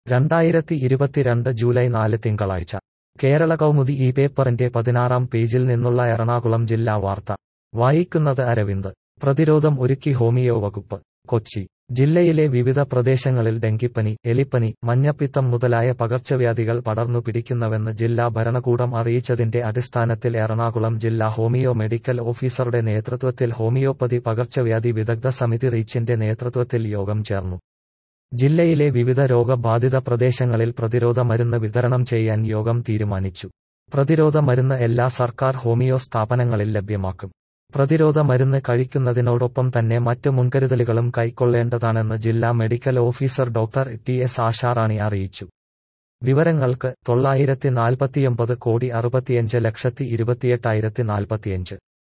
രണ്ടായിരത്തി ഇരുപത്തിരണ്ട് ജൂലൈ നാല് തിങ്കളാഴ്ച കേരള കൗമുദി ഈ പേപ്പറിന്റെ പതിനാറാം പേജിൽ നിന്നുള്ള എറണാകുളം ജില്ലാ വാർത്ത വായിക്കുന്നത് അരവിന്ദ് പ്രതിരോധം ഒരുക്കി ഹോമിയോ വകുപ്പ് കൊച്ചി ജില്ലയിലെ വിവിധ പ്രദേശങ്ങളിൽ ഡെങ്കിപ്പനി എലിപ്പനി മഞ്ഞപ്പിത്തം മുതലായ പകർച്ചവ്യാധികൾ പടർന്നു പിടിക്കുന്നുവെന്ന് ജില്ലാ ഭരണകൂടം അറിയിച്ചതിന്റെ അടിസ്ഥാനത്തിൽ എറണാകുളം ജില്ലാ ഹോമിയോ മെഡിക്കൽ ഓഫീസറുടെ നേതൃത്വത്തിൽ ഹോമിയോപ്പതി പകർച്ചവ്യാധി വിദഗ്ധ സമിതി റീച്ചിന്റെ നേതൃത്വത്തിൽ യോഗം ചേർന്നു ജില്ലയിലെ വിവിധ രോഗബാധിത പ്രദേശങ്ങളിൽ പ്രതിരോധ മരുന്ന് വിതരണം ചെയ്യാൻ യോഗം തീരുമാനിച്ചു പ്രതിരോധ മരുന്ന് എല്ലാ സർക്കാർ ഹോമിയോ സ്ഥാപനങ്ങളിൽ ലഭ്യമാക്കും പ്രതിരോധ മരുന്ന് കഴിക്കുന്നതിനോടൊപ്പം തന്നെ മറ്റ് മുൻകരുതലുകളും കൈക്കൊള്ളേണ്ടതാണെന്ന് ജില്ലാ medical officer doctor T S Asharani അറിയിച്ചു വിവരങ്ങൾക്ക് തൊള്ളായിരത്തി നാൽപ്പത്തിയൊമ്പത് കോടി അറുപത്തിയഞ്ച് ലക്ഷത്തി ഇരുപത്തിയെട്ടായിരത്തി നാൽപ്പത്തിയഞ്ച്